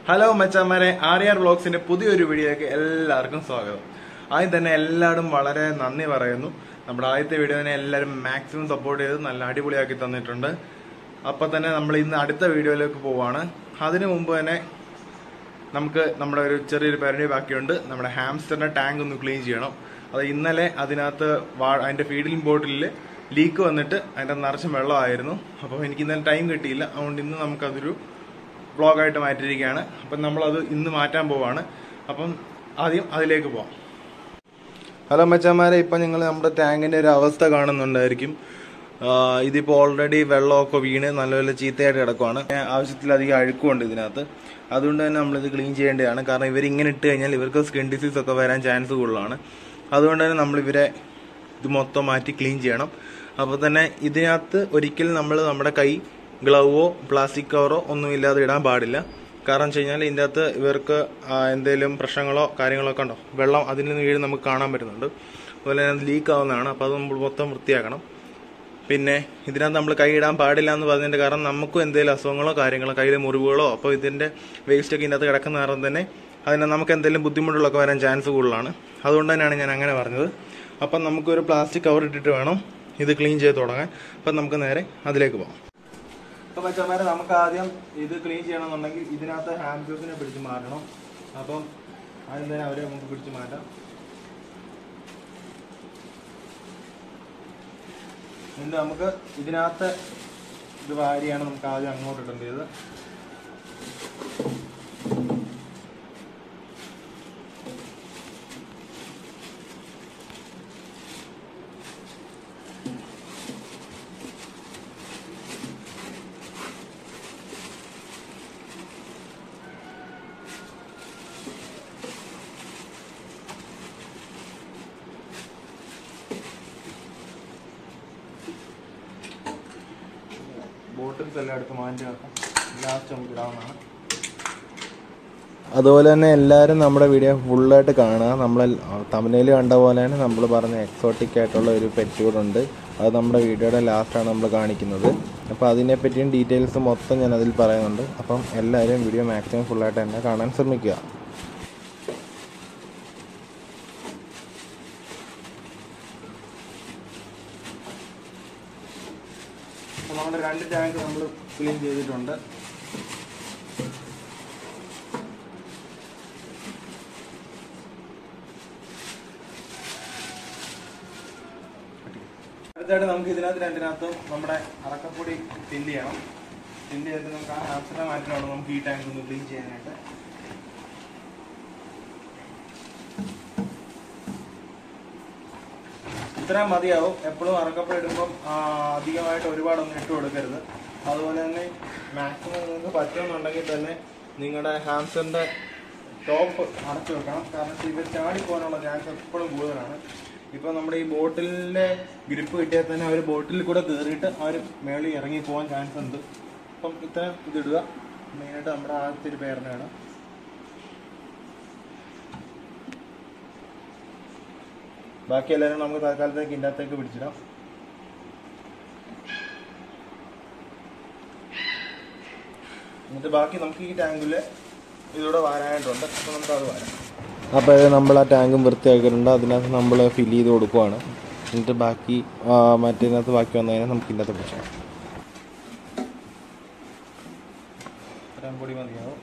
hello മച്ചാമാരെ R ബ്ലോഗ്സിന്റെ പുതിയൊരു വീഡിയോയ്ക്ക് എല്ലാവർക്കും സ്വാഗതം ആദ്യം തന്നെ എല്ലാവരും വളരെ നന്ദി പറയുന്നു നമ്മുടെ ആദ്യത്തെ വീഡിയോനെ എല്ലാവരും മാക്സിമം സപ്പോർട്ട് ചെയ്ത് നല്ല അടിപൊളിയാക്കി തന്നിട്ടുണ്ട് അപ്പൊ തന്നെ നമ്മൾ ഇന്ന് അടുത്ത വീഡിയോയിലേക്ക് പോവാണ് അതിനു മുമ്പ് തന്നെ നമുക്ക് നമ്മുടെ ഒരു ചെറിയൊരു പരിപാടി ബാക്കിയുണ്ട് നമ്മുടെ ഹാംസ്റ്ററിന്റെ ടാങ്ക് ഒന്ന് ക്ലീൻ ചെയ്യണം അത് ഇന്നലെ അതിനകത്ത് വാ- അതിന്റെ ഫീഡിംഗ് ബോട്ടിലിൽ ലീക്ക് വന്നിട്ട് അതിന്റെ നിറച്ച് വെള്ളമായിരുന്നു അപ്പോൾ എനിക്ക് ഇന്നലെ ടൈം കിട്ടിയില്ല അതുകൊണ്ട് ഇന്ന് നമുക്കതൊരു വ്ളോഗായിട്ട് മാറ്റിയിരിക്കുകയാണ് അപ്പം നമ്മളത് ഇന്ന് മാറ്റാൻ പോവാണ് അപ്പം ആദ്യം അതിലേക്ക് പോവാം ഹലോ മച്ചാമാരെ ഇപ്പം നിങ്ങൾ നമ്മുടെ ടാങ്കിന്റെ ഒരു അവസ്ഥ കാണുന്നുണ്ടായിരിക്കും ആഹ് ഇതിപ്പോ ഓൾറെഡി വെള്ളമൊക്കെ വീണ് നല്ലപോലെ ചീത്തയായിട്ട് കിടക്കുവാണ് ഏഹ് ആവശ്യത്തിലധികം അഴുക്കുണ്ട് ഇതിനകത്ത് അതുകൊണ്ട് തന്നെ നമ്മളിത് ക്ലീൻ ചെയ്യേണ്ടതാണ് കാരണം ഇവർ ഇങ്ങനെ ഇട്ട് കഴിഞ്ഞാൽ ഇവർക്ക് സ്കിൻ ഡിസീസ് ഒക്കെ വരാൻ ചാൻസ് കൂടുതലാണ് അതുകൊണ്ട് തന്നെ നമ്മൾ ഇവരെ ഇത് മൊത്തം മാറ്റി ക്ലീൻ ചെയ്യണം അപ്പോൾ തന്നെ ഇതിനകത്ത് ഒരിക്കലും നമ്മൾ നമ്മുടെ കൈ ഗ്ലൗവോ പ്ലാസ്റ്റിക് കവറോ ഒന്നും ഇല്ലാതെ ഇടാൻ പാടില്ല കാരണം വെച്ച് കഴിഞ്ഞാൽ ഇതിൻ്റെ അകത്ത് ഇവർക്ക് എന്തെങ്കിലും പ്രശ്നങ്ങളോ കാര്യങ്ങളോ ഒക്കെ ഉണ്ടോ വെള്ളം അതിൽ നിന്ന് വീഴും നമുക്ക് കാണാൻ പറ്റുന്നുണ്ട് അതുപോലെ തന്നെ ലീക്ക് ആവുന്നതാണ് അപ്പോൾ അത് നമ്മൾ മൊത്തം വൃത്തിയാക്കണം പിന്നെ ഇതിനകത്ത് നമ്മൾ കൈ ഇടാൻ പാടില്ല എന്ന് പറഞ്ഞതിന്റെ കാരണം നമുക്കും എന്തെങ്കിലും അസുഖങ്ങളോ കാര്യങ്ങളോ കയ്യിലെ മുറിവുകളോ അപ്പോൾ ഇതിന്റെ വേസ്റ്റ് ഒക്കെ ഇതിനകത്ത് കിടക്കുന്ന കാരണം തന്നെ അതിന് നമുക്ക് എന്തെങ്കിലും ബുദ്ധിമുട്ടുകളൊക്കെ വരാൻ ചാൻസ് കൂടുതലാണ് അതുകൊണ്ട് തന്നെയാണ് ഞാൻ അങ്ങനെ പറഞ്ഞത് അപ്പം നമുക്കൊരു പ്ലാസ്റ്റിക് കവർ ഇട്ടിട്ട് വേണം ഇത് ക്ലീൻ ചെയ്ത് തുടങ്ങാൻ അപ്പം നമുക്ക് നേരെ അതിലേക്ക് പോകാം അപ്പം മച്ചന്മാരെ നമുക്ക് ആദ്യം ഇത് ക്ലീൻ ചെയ്യണമെന്നുണ്ടെങ്കിൽ ഇതിനകത്ത് ഹാൻഡ് ഗ്ലൂസിനെ പിടിച്ച് മാറ്റണം അപ്പം ആദ്യം തന്നെ അവരെ നമുക്ക് പിടിച്ച് മാറ്റാം എന്നിട്ട് നമുക്ക് ഇതിനകത്ത് ഇത് വാരിയാണ് നമുക്ക് ആദ്യം അങ്ങോട്ട് ഇടേണ്ടത് ബോട്ടിൽസ് എല്ലാം എടുത്ത് മാറ്റി വെക്കാം ലാസ്റ്റ് നമുക്ക് ഇടാവുന്നതാണ് അതുപോലെ തന്നെ എല്ലാവരും നമ്മുടെ വീഡിയോ ഫുള്ളായിട്ട് കാണുക നമ്മൾ തമിഴിൽ കണ്ട പോലെ തന്നെ നമ്മൾ പറഞ്ഞ എക്സോട്ടിക് ആയിട്ടുള്ള ഒരു പെറ്റ് കൂടെ ഉണ്ട് അത് നമ്മുടെ വീഡിയോയുടെ ലാസ്റ്റാണ് നമ്മൾ കാണിക്കുന്നത് അപ്പോൾ അതിനെ പറ്റിയും ഡീറ്റെയിൽസ് മൊത്തം ഞാൻ അതിൽ പറയുന്നുണ്ട് അപ്പം എല്ലാവരും വീഡിയോ മാക്സിമം ഫുള്ളായിട്ട് തന്നെ കാണാൻ ശ്രമിക്കുക അപ്പോൾ നമ്മുടെ രണ്ട് ടാങ്ക് നമ്മൾ ക്ലീൻ ചെയ്തിട്ടുണ്ട് അടുത്തായിട്ട് നമുക്ക് ഇതിനകത്ത് രണ്ടിനകത്തും നമ്മുടെ അറക്കപ്പൊടി ഫില്ല് ചെയ്യണം ഫില്ല് ചെയ്തിട്ട് നമുക്ക് ആ ഹാംസ്റ്ററെ മാറ്റിലാണ് നമുക്ക് ഈ ടാങ്ക് ഒന്ന് ക്ലീൻ ചെയ്യാനായിട്ട് ഇത്രയും മതിയാവും എപ്പോഴും അറക്കപ്പൊടി ഇടുമ്പം ആ, അധികമായിട്ട് ഒരുപാടൊന്നും ഇട്ട് കൊടുക്കരുത് അതുപോലെ തന്നെ മാക്സിമം നിങ്ങൾക്ക് പറ്റുമെന്നുണ്ടെങ്കിൽ തന്നെ നിങ്ങളുടെ ഹാംസ്റ്ററിന്റെ ടോപ്പ് അടച്ചു വെക്കണം കാരണം ഇവർ ചാടി പോകാനുള്ള ചാൻസ് എപ്പോഴും കൂടുതലാണ് ഇപ്പൊ നമ്മുടെ ഈ ബോട്ടിലിന്റെ ഗ്രിപ്പ് കിട്ടിയാൽ തന്നെ അവർ ബോട്ടിൽ കൂടെ കയറിയിട്ട് അവർ മേളിൽ ഇറങ്ങി പോകാൻ ചാൻസ് ഉണ്ട് അപ്പം ഇത്രയും ഇതിടുക മെയിനായിട്ട് നമ്മുടെ ആദ്യത്തെ ഒരു പേരിനാണ് ബാക്കി എല്ലാവരും നമുക്ക് തൽക്കാലത്തേക്ക് ഇതിൻ്റെ അകത്തേക്ക് പിടിച്ചിടാം എന്നിട്ട് ബാക്കി നമുക്ക് ഈ ടാങ്കില് ഇതിലൂടെ വാരാനായിട്ടുണ്ട് അപ്പൊ നമുക്ക് അത് വാരാം അപ്പോൾ നമ്മൾ ആ ടാങ്കും വൃത്തിയാക്കിയിട്ടുണ്ട് അതിനകത്ത് നമ്മൾ ഫില്ല് ചെയ്ത് കൊടുക്കുവാണ് എന്നിട്ട് ബാക്കി ആ, മറ്റേതിനകത്ത് ബാക്കി വന്നു കഴിഞ്ഞാൽ നമുക്ക് ഇതിൻ്റെ അകത്ത് പിടിച്ചാൽ ഇത്രയും പൊടി മതിയാവും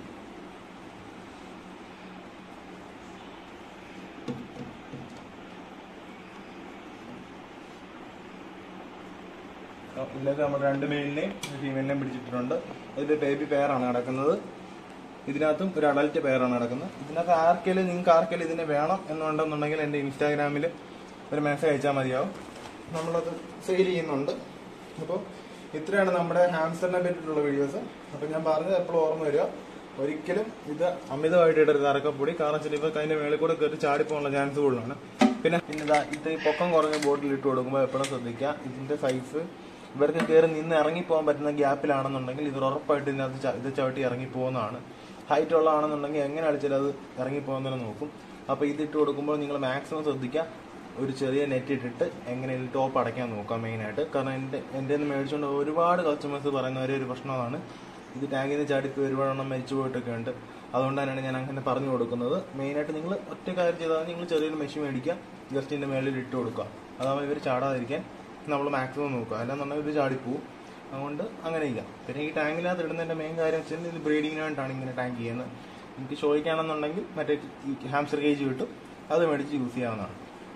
ഇതിനകത്ത് നമ്മൾ രണ്ട് മെയിലിനെയും ഫീമെയിലിനെയും പിടിച്ചിട്ടുണ്ട് ഇതിൽ ബേബി പെയറാണ് നടക്കുന്നത് ഇതിനകത്തും ഒരു അഡൽറ്റ് പെയറാണ് നടക്കുന്നത് ഇതിനകത്ത് ആർക്കെങ്കിലും നിങ്ങൾക്ക് ആർക്കെങ്കിലും ഇതിനെ വേണം എന്നുണ്ടെന്നുണ്ടെങ്കിൽ എൻ്റെ ഇൻസ്റ്റാഗ്രാമിൽ ഒരു മെസ്സേജ് അയച്ചാൽ മതിയാവും നമ്മളത് സെയിൽ ചെയ്യുന്നുണ്ട് അപ്പോൾ ഇത്രയാണ് നമ്മുടെ ഹാംസ്റ്ററിനെ പറ്റിയിട്ടുള്ള വീഡിയോസ് അപ്പോൾ ഞാൻ പറഞ്ഞത് എപ്പോഴും ഓർമ്മ വരിക ഒരിക്കലും ഇത് അമിതമായിട്ട് ഇടരുത് അറക്കപ്പൊടി കാരണം ചിലപ്പോൾ അതിന്റെ മേളിൽ കൂടെ കയറി ചാടിപ്പോകാനുള്ള ചാൻസ് കൂടുതലാണ് പിന്നെ പിന്നെ ഇതാ ഇത് ഈ പൊക്കം കുറഞ്ഞ ബോട്ടിൽ ഇട്ട് കൊടുക്കുമ്പോൾ എപ്പോഴും ശ്രദ്ധിക്കുക ഇതിന്റെ സൈസ് ഇവർക്ക് കയറി നിന്ന് ഇറങ്ങി പോകാൻ പറ്റുന്ന ഗ്യാപ്പിലാണെന്നുണ്ടെങ്കിൽ ഇത് ഉറപ്പായിട്ട് ഇതിനകത്ത് ച- ഇത് ചവിട്ടി ഇറങ്ങി പോകുന്നതാണ് ഹൈറ്റ് ഉള്ളതാണെന്നുണ്ടെങ്കിൽ എങ്ങനെ അടിച്ചാലും അത് ഇറങ്ങി പോകുന്നതിനെ നോക്കും അപ്പോൾ ഇത് ഇട്ട് കൊടുക്കുമ്പോൾ നിങ്ങൾ മാക്സിമം ശ്രദ്ധിക്കുക ഒരു ചെറിയ നെറ്റ് ഇട്ടിട്ട് എങ്ങനെയും ടോപ്പ് അടയ്ക്കാൻ നോക്കാം മെയിനായിട്ട് കാരണം എൻ്റെ എൻ്റെ നിന്ന് മേടിച്ചുകൊണ്ട് ഒരുപാട് കസ്റ്റമേഴ്സ് പറയുന്ന ഒരേ ഒരു പ്രശ്നമാണ് ഇത് ടാങ്കിൽ നിന്ന് ചാടിപ്പോയി ഒരുപാടെണ്ണം മരിച്ചു പോയിട്ടൊക്കെ ഉണ്ട് അതുകൊണ്ട് തന്നെയാണ് ഞാൻ അങ്ങനെ പറഞ്ഞു കൊടുക്കുന്നത് മെയിനായിട്ട് നിങ്ങൾ ഒറ്റ കാര്യം ചെയ്താൽ നിങ്ങൾ ചെറിയൊരു മെഷീൻ മേടിക്കുക ജസ്റ്റ് ഇതിൻ്റെ മേളിൽ ഇട്ട് കൊടുക്കുക അതാകുമ്പോൾ ഇവർ ചാടാതിരിക്കാൻ നമ്മൾ മാക്സിമം നോക്കുക അല്ലാന്നുണ്ടെങ്കിൽ ഇത് ചാടിപ്പോവും അതുകൊണ്ട് അങ്ങനെ ചെയ്യാം പിന്നെ ഈ ടാങ്കിനകത്ത് ഇടുന്നതിൻ്റെ മെയിൻ കാര്യം വെച്ചാൽ ഇത് ബ്രീഡിങ്ങിന് വേണ്ടിയിട്ടാണ് ഇങ്ങനെ ടാങ്ക് ചെയ്യുന്നത് എനിക്ക് ചോദിക്കുകയാണെന്നുണ്ടെങ്കിൽ മറ്റേ ഈ ഹാംസ്റ്റർ കേജ് കിട്ടും അത് മേടിച്ച് യൂസ് ചെയ്യാവുന്നതാണ്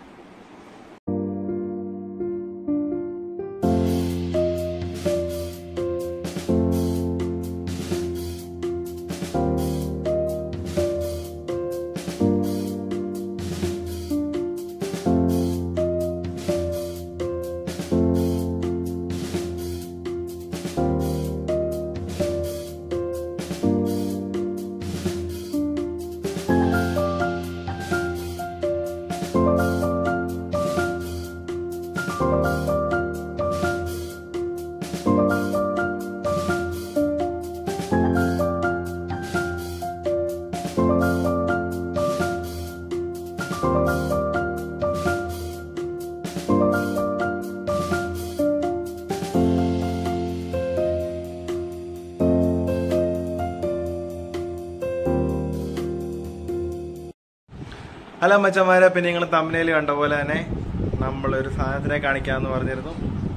ഹലോ മച്ചന്മാരെ പിന്നെ നിങ്ങൾ തമ്മിൽ കണ്ട പോലെ തന്നെ നമ്മളൊരു സാധനത്തിനെ കാണിക്കാമെന്ന് പറഞ്ഞിരുന്നു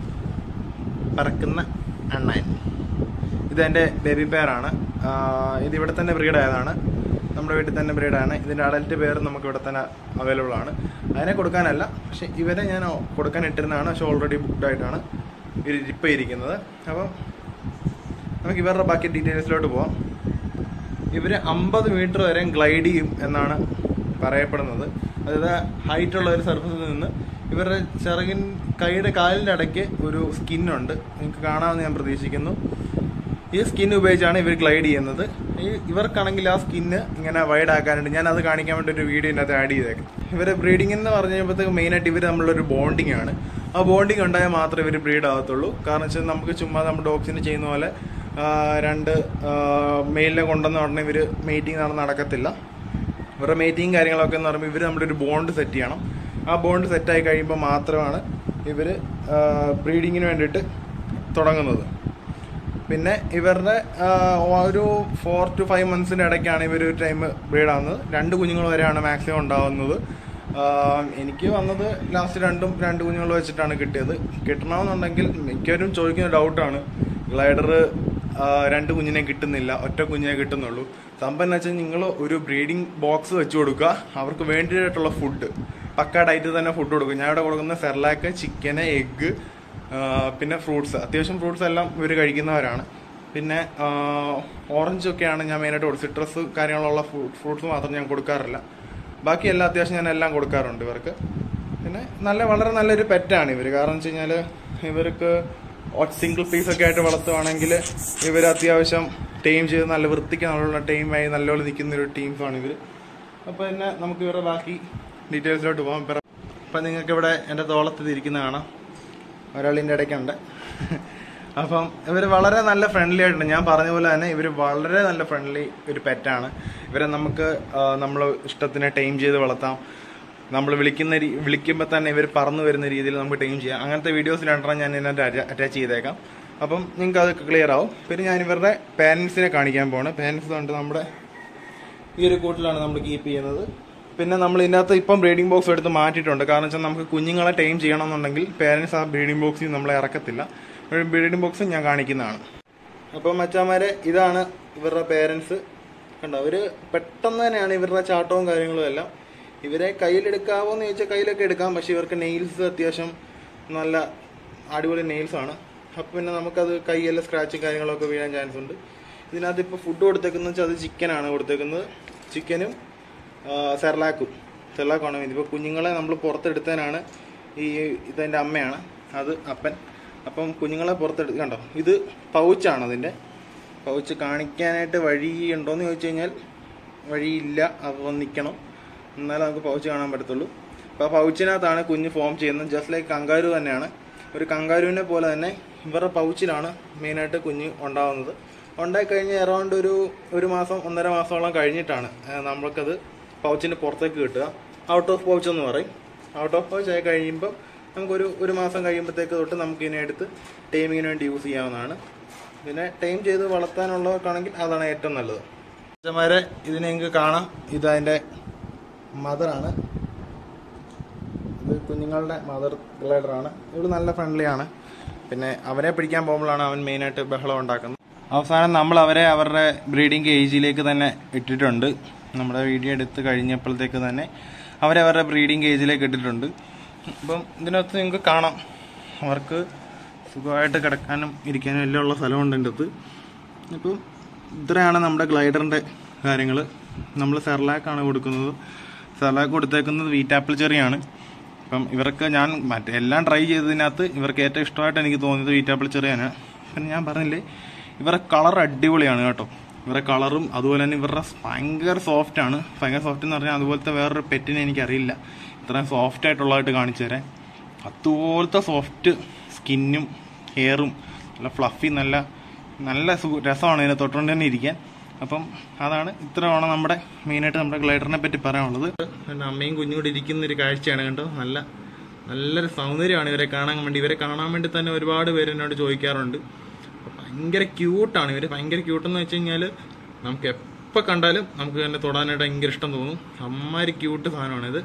പറക്കുന്ന അണ്ണാൻ ഇത് എൻ്റെ ബേബി പെയറാണ് ഇത് ഇവിടെ തന്നെ ബ്രീഡ് ആയതാണ് നമ്മുടെ വീട്ടിൽ തന്നെ ബ്രീഡാണ് ഇതിൻ്റെ അഡൽറ്റ് പേര് നമുക്ക് ഇവിടെ തന്നെ അവൈലബിൾ ആണ് അതിനെ കൊടുക്കാനല്ല പക്ഷെ ഇവരെ ഞാൻ കൊടുക്കാൻ ഇട്ടിരുന്നതാണ് പക്ഷെ ഓൾറെഡി ബുക്ക്ഡ് ആയിട്ടാണ് ഇപ്പം ഇരിക്കുന്നത് അപ്പം നമുക്ക് ഇവരുടെ ബാക്കി ഡീറ്റെയിൽസിലോട്ട് പോവാം ഇവർ അമ്പത് മീറ്റർ വരെ ഗ്ലൈഡ് ചെയ്യും എന്നാണ് പറയപ്പെടുന്നത് അതായത് ഹൈറ്റ് ഉള്ള ഒരു സർഫസിൽ നിന്ന് ഇവരുടെ ചിറകിൻ കൈയുടെ കാലിൻ്റെ ഇടയ്ക്ക് ഒരു സ്കിന്നുണ്ട് നിങ്ങൾക്ക് കാണാമെന്ന് ഞാൻ പ്രതീക്ഷിക്കുന്നു ഈ സ്കിൻ ഉപയോഗിച്ചാണ് ഇവർ ഗ്ലൈഡ് ചെയ്യുന്നത് ഈ ഇവർക്കാണെങ്കിൽ ആ സ്കിന്ന് ഇങ്ങനെ വൈഡ് ആക്കാനുണ്ട് ഞാൻ അത് കാണിക്കാൻ വേണ്ടി ഒരു വീഡിയോ ഇതിനകത്ത് ആഡ് ചെയ്തേക്കാം ഇവരെ ബ്രീഡിംഗ് എന്ന് പറഞ്ഞു കഴിയുമ്പോഴത്തേക്ക് മെയിനായിട്ട് ഇവർ നമ്മളൊരു ബോണ്ടിങ് ആണ് ആ ബോണ്ടിങ് ഉണ്ടായാൽ മാത്രമേ ഇവർ ബ്രീഡ് ആകത്തുള്ളൂ കാരണം വെച്ചാൽ നമുക്ക് ചുമ്മാ നമ്മുടെ ഡോഗ്സിന് ചെയ്യുന്ന പോലെ ആ, രണ്ട് മെയിലിനെ കൊണ്ടുവന്ന ഉടനെ ഇവർ മീറ്റിംഗ് നടന്ന് നടക്കത്തില്ല ഇവരുടെ മീറ്റിംഗ് കാര്യങ്ങളൊക്കെ എന്ന് പറയുമ്പോൾ ഇവർ നമ്മുടെ ഒരു ബോണ്ട് സെറ്റ് ചെയ്യണം ആ ബോണ്ട് സെറ്റായി കഴിയുമ്പോൾ മാത്രമാണ് ഇവർ ബ്രീഡിങ്ങിന് വേണ്ടിയിട്ട് തുടങ്ങുന്നത് പിന്നെ ഇവരുടെ ആ, ഒരു ഫോർ ടു ഫൈവ് മന്ത്സിൻ്റെ ഇടയ്ക്കാണ് ഇവർ ഒരു ടൈം ബ്രീഡ് ആവുന്നത് രണ്ട് കുഞ്ഞുങ്ങൾ വരെയാണ് മാക്സിമം ഉണ്ടാവുന്നത് ആ, എനിക്ക് വന്നത് ലാസ്റ്റ് രണ്ടും രണ്ട് കുഞ്ഞുങ്ങൾ വെച്ചിട്ടാണ് കിട്ടിയത് കിട്ടണമെന്നുണ്ടെങ്കിൽ മിക്കവരും ചോദിക്കുന്ന ഡൗട്ടാണ് ഗ്ലൈഡർ രണ്ട് കുഞ്ഞിനെ കിട്ടുന്നില്ല ഒറ്റ കുഞ്ഞിനെ കിട്ടുന്നുള്ളൂ സംഭവം എന്ന് വെച്ചാൽ നിങ്ങൾ ഒരു ബ്രീഡിംഗ് ബോക്സ് വെച്ച് കൊടുക്കുക അവർക്ക് വേണ്ടിയിട്ടുള്ള ഫുഡ് പക്ക ഡയറ്റ് തന്നെ ഫുഡ് കൊടുക്കും ഞാൻ ഇവിടെ കൊടുക്കുന്ന സെർലാക്ക് ചിക്കന് എഗ്ഗ് പിന്നെ ഫ്രൂട്ട്സ് അത്യാവശ്യം ഫ്രൂട്ട്സ് എല്ലാം ഇവർ കഴിക്കുന്നവരാണ് പിന്നെ ഓറഞ്ച് ഒക്കെയാണ് ഞാൻ മെയിനായിട്ട് കൊടുക്കുക സിട്രസ് കാര്യങ്ങളുള്ള ഫ്രൂട്ട്സ് മാത്രം ഞാൻ കൊടുക്കാറില്ല ബാക്കി എല്ലാം അത്യാവശ്യം ഞാൻ എല്ലാം കൊടുക്കാറുണ്ട് ഇവർക്ക് പിന്നെ നല്ല വളരെ നല്ലൊരു പെറ്റാണ് ഇവർ കാരണം വെച്ച് കഴിഞ്ഞാൽ ഇവർക്ക് സിംഗിൾ പീസ് ഒക്കെ ആയിട്ട് വളർത്തുവാണെങ്കിൽ ഇവർ അത്യാവശ്യം ടീം ചെയ്ത് നല്ല വൃത്തിക്ക് നല്ല ടീമായി നല്ലപോലെ നിൽക്കുന്ന ഒരു ടീംസാണ് ഇവർ അപ്പോൾ പിന്നെ നമുക്ക് ഇവരുടെ ബാക്കി ഡീറ്റെയിൽസിലോട്ട് പോകാം ഇപ്പം ഇപ്പം നിങ്ങൾക്ക് ഇവിടെ എൻ്റെ തോളത്ത് ഇരിക്കുന്ന കാണാം ഒരാളിൻ്റെ ഇടയ്ക്കുണ്ട് അപ്പം ഇവർ വളരെ നല്ല ഫ്രണ്ട്ലി ആയിട്ടുണ്ട് ഞാൻ പറഞ്ഞ പോലെ തന്നെ ഇവർ വളരെ നല്ല ഫ്രണ്ട്ലി ഒരു പെറ്റാണ് ഇവരെ നമുക്ക് നമ്മൾ ഇഷ്ടത്തിന് ടൈം ചെയ്ത് വളർത്താം നമ്മൾ വിളിക്കുന്ന രീ വിളിക്കുമ്പോൾ തന്നെ ഇവർ പറന്നു വരുന്ന രീതിയിൽ നമുക്ക് ടൈം ചെയ്യാം അങ്ങനത്തെ വീഡിയോസ് രണ്ടെണ്ണം ഞാൻ ഇതിനകത്ത് അറ്റാച്ച് ചെയ്തേക്കാം അപ്പം നിങ്ങൾക്ക് അതൊക്കെ ക്ലിയർ ആവും പിന്നെ ഞാൻ ഇവരുടെ പാരൻസിനെ കാണിക്കാൻ പോവാണ് പാരൻസ് കൊണ്ട് നമ്മുടെ ഈ ഒരു കൂട്ടിലാണ് നമ്മൾ കീപ്പ് ചെയ്യുന്നത് പിന്നെ നമ്മൾ ഇതിനകത്ത് ഇപ്പം ബ്രീഡിംഗ് ബോക്സ് എടുത്ത് മാറ്റിയിട്ടുണ്ട് കാരണം വെച്ചാൽ നമുക്ക് കുഞ്ഞുങ്ങളെ ടൈം ചെയ്യണമെന്നുണ്ടെങ്കിൽ പേരൻസ് ആ ബ്രീഡിംഗ് ബോക്സിൽ നമ്മളെ ഇറക്കത്തില്ല ബ്രീഡിംഗ് ബോക്സ് ഞാൻ കാണിക്കുന്നതാണ് അപ്പം മച്ചാമാരെ ഇതാണ് ഇവരുടെ പേരൻസ് കണ്ടോ അവര് പെട്ടെന്ന് തന്നെയാണ് ഇവരുടെ ചാട്ടവും കാര്യങ്ങളും എല്ലാം ഇവരെ കയ്യിലെടുക്കാവോ എന്ന് ചോദിച്ചാൽ കയ്യിലൊക്കെ എടുക്കാം പക്ഷെ ഇവർക്ക് നെയിൽസ് അത്യാവശ്യം നല്ല അടിപൊളി നെയിൽസ് ആണ് അപ്പം പിന്നെ നമുക്കത് കൈയെല്ലാം സ്ക്രാച്ചും കാര്യങ്ങളൊക്കെ വീഴാൻ ചാൻസ് ഉണ്ട് ഇതിനകത്ത് ഇപ്പോൾ ഫുഡ് കൊടുത്തേക്കുന്നത് വെച്ചാൽ അത് ചിക്കനാണ് കൊടുത്തേക്കുന്നത് ചിക്കനും സെർലാക്കും സെർലാക്കാണ് ഇതിപ്പോൾ കുഞ്ഞുങ്ങളെ നമ്മൾ പുറത്തെടുത്തതിനാണ് ഈ ഇതെൻ്റെ അമ്മയാണ് അത് അപ്പൻ അപ്പം കുഞ്ഞുങ്ങളെ പുറത്തെടുത്ത് കണ്ടോ ഇത് പൗച്ചാണ് അതിൻ്റെ പൗച്ച് കാണിക്കാനായിട്ട് വഴിയുണ്ടോയെന്ന് ചോദിച്ചു കഴിഞ്ഞാൽ വഴിയില്ല അപ്പോൾ നിൽക്കണം എന്നാലേ നമുക്ക് പൗച്ച് കാണാൻ പറ്റത്തുള്ളൂ അപ്പോൾ ആ പൗച്ചിനകത്താണ് കുഞ്ഞ് ഫോം ചെയ്യുന്നത് ജസ്റ്റ് ലൈക്ക് കങ്കാരു തന്നെയാണ് ഒരു കങ്കാരുവിനെ പോലെ തന്നെ ഇവരുടെ പൗച്ചിലാണ് മെയിനായിട്ട് കുഞ്ഞ് ഉണ്ടാവുന്നത് ഉണ്ടായി കഴിഞ്ഞ് അറൗണ്ട് ഒരു ഒരു മാസം ഒന്നര മാസത്തോളം കഴിഞ്ഞിട്ടാണ് ആ, നമ്മൾക്കത് പൗച്ചിൻ്റെ പുറത്തേക്ക് കിട്ടുക ഔട്ട് ഓഫ് പൗച്ച് എന്ന് പറയും ഔട്ട് ഓഫ് പൗച്ച് ആയി കഴിയുമ്പോൾ നമുക്കൊരു ഒരു മാസം കഴിയുമ്പോഴത്തേക്ക് തൊട്ട് നമുക്ക് ഇതിനെ എടുത്ത് ടൈമിങ്ങിന് വേണ്ടി യൂസ് ചെയ്യാവുന്നതാണ് പിന്നെ ടൈം ചെയ്ത് വളർത്താനുള്ളവർക്കാണെങ്കിൽ അതാണ് ഏറ്റവും നല്ലത് അച്ഛന്മാരെ ഇതിനെ നിങ്ങൾക്ക് കാണാം ഇത് അതിൻ്റെ മദറാണ് ഇത് കുഞ്ഞുങ്ങളുടെ മദർ ഗ്ലൈഡറാണ് ഇവർ നല്ല ഫ്രണ്ട്ലി ആണ് പിന്നെ അവരെ പിടിക്കാൻ പോകുമ്പോഴാണ് അവൻ മെയിനായിട്ട് ബഹളം ഉണ്ടാക്കുന്നത് അവസാനം നമ്മൾ അവരെ അവരുടെ ബ്രീഡിംഗ് ഏജിലേക്ക് തന്നെ ഇട്ടിട്ടുണ്ട് നമ്മുടെ വീഡിയോ എടുത്ത് കഴിഞ്ഞപ്പോഴത്തേക്ക് തന്നെ അവരെ അവരുടെ ബ്രീഡിംഗ് ഏജിലേക്ക് ഇട്ടിട്ടുണ്ട് അപ്പം ഇതിനകത്ത് നിങ്ങൾക്ക് കാണാം അവർക്ക് സുഖമായിട്ട് കിടക്കാനും ഇരിക്കാനും എല്ലാം ഉള്ള സ്ഥലമുണ്ട് എൻ്റെ അടുത്ത് ഇപ്പം ഇത്രയാണ് നമ്മുടെ ഗ്ലൈഡറിൻ്റെ കാര്യങ്ങൾ നമ്മൾ സെർലാക്കാണ് കൊടുക്കുന്നത് സെർലാക്ക് കൊടുത്തേക്കുന്നത് വീറ്റാപ്പിൾ ചെറിയാണ് അപ്പം ഇവർക്ക് ഞാൻ മറ്റേ എല്ലാം ട്രൈ ചെയ്തതിനകത്ത് ഇവർക്ക് ഏറ്റവും ഇഷ്ടമായിട്ട് എനിക്ക് തോന്നിയത് വീറ്റാപ്പിൾ ചെറിയാണ് പിന്നെ ഞാൻ പറഞ്ഞില്ലേ ഇവരുടെ കളർ അടിപൊളിയാണ് കേട്ടോ ഇവരുടെ കളറും അതുപോലെ തന്നെ ഇവരുടെ ഭയങ്കര സോഫ്റ്റ് ആണ് ഭയങ്കര സോഫ്റ്റ് എന്ന് പറഞ്ഞാൽ അതുപോലത്തെ വേറൊരു പെറ്റിനെ എനിക്കറിയില്ല ഇത്രയും സോഫ്റ്റ് ആയിട്ടുള്ളതായിട്ട് കാണിച്ചു തരാൻ അതുപോലത്തെ സോഫ്റ്റ് സ്കിന്നും ഹെയറും നല്ല ഫ്ലഫി നല്ല നല്ല സുഖ രസമാണ് ഇതിനെ തൊട്ടുകൊണ്ട് തന്നെ ഇരിക്കാൻ അപ്പം അതാണ് ഇത്രയാണ് നമ്മുടെ മെയിനായിട്ട് നമ്മുടെ ഗ്ലൈഡറിനെ പറ്റി പറയാനുള്ളത് എൻ്റെ അമ്മയും കുഞ്ഞും കൂടി ഇരിക്കുന്ന ഒരു കാഴ്ചയാണ് കണ്ടോ നല്ല നല്ലൊരു സൗന്ദര്യമാണ് ഇവരെ കാണാൻ വേണ്ടി ഇവരെ കാണാൻ വേണ്ടി തന്നെ ഒരുപാട് പേര് എന്നോട് ചോദിക്കാറുണ്ട് അപ്പൊ ഭയങ്കര ക്യൂട്ടാണ് ഇവര് ഭയങ്കര ക്യൂട്ടെന്ന് വെച്ച് കഴിഞ്ഞാൽ നമുക്ക് എപ്പോൾ കണ്ടാലും നമുക്ക് തന്നെ തൊടാനായിട്ട് ഭയങ്കര ഇഷ്ടം തോന്നും അമ്മാരി ക്യൂട്ട് സാധനമാണിത്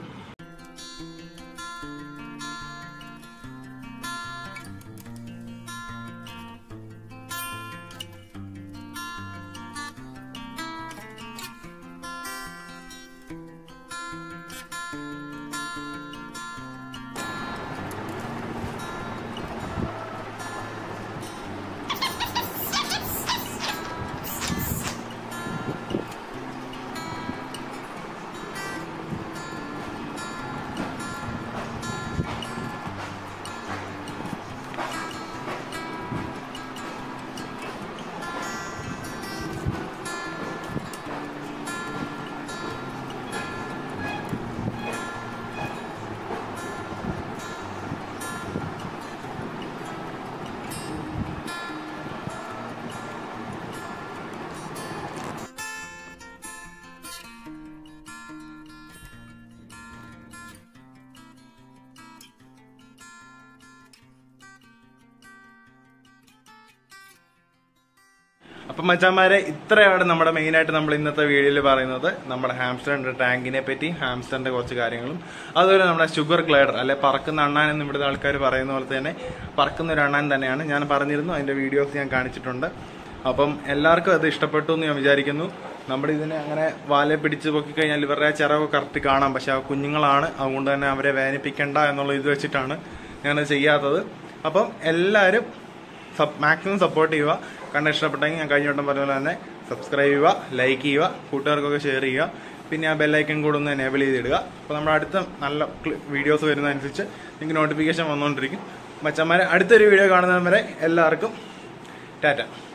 അപ്പം മച്ചാന്മാരെ ഇത്രയാണ് നമ്മുടെ മെയിൻ ആയിട്ട് നമ്മൾ ഇന്നത്തെ വീഡിയോയിൽ പറയുന്നത് നമ്മുടെ ഹാംസ്റ്ററിന്റെ ടാങ്കിനെ പറ്റി ഹാംസ്റ്ററിന്റെ കുറച്ച് കാര്യങ്ങളും അതുപോലെ നമ്മുടെ ഷുഗർ ഗ്ലൈഡർ അല്ലെ പറക്കുന്ന അണ്ണാൻ എന്ന് ഇവിടുത്തെ ആൾക്കാർ പറയുന്ന പോലെ തന്നെ പറക്കുന്ന ഒരു അണ്ണാൻ തന്നെയാണ് ഞാൻ പറഞ്ഞിരുന്നു അതിന്റെ വീഡിയോസ് ഞാൻ കാണിച്ചിട്ടുണ്ട് അപ്പം എല്ലാവർക്കും അത് ഇഷ്ടപ്പെട്ടു എന്ന് ഞാൻ വിചാരിക്കുന്നു നമ്മുടെ ഇതിനെ അങ്ങനെ വാലെ പിടിച്ച് പൊക്കി കഴിഞ്ഞാൽ ഇവരുടെ ചിറവ് കറക്റ്റ് കാണാം പക്ഷെ ആ കുഞ്ഞുങ്ങളാണ് അതുകൊണ്ട് തന്നെ അവരെ വേദനിപ്പിക്കണ്ട എന്നുള്ള ഇത് വെച്ചിട്ടാണ് ഞാനത് ചെയ്യാത്തത് അപ്പം എല്ലാവരും മാക്സിമം സപ്പോർട്ട് ചെയ്യുക കണ്ട ഇഷ്ടപ്പെട്ടെങ്കിൽ ഞാൻ കഴിഞ്ഞ വട്ടം പറഞ്ഞ പോലെ തന്നെ സബ്സ്ക്രൈബ് ചെയ്യുക ലൈക്ക് ചെയ്യുക കൂട്ടുകാർക്കൊക്കെ ഷെയർ ചെയ്യുക പിന്നെ ആ ബെല്ലൈക്കൺ കൂടെ ഒന്ന് എനേബിൾ ചെയ്തിടുക അപ്പോൾ നമ്മുടെ അടുത്ത നല്ല വീഡിയോസ് വരുന്നതനുസരിച്ച് നിങ്ങൾക്ക് നോട്ടിഫിക്കേഷൻ വന്നുകൊണ്ടിരിക്കും മച്ചന്മാരെ അടുത്തൊരു വീഡിയോ കാണുന്നവരെ എല്ലാവർക്കും ടാറ്റ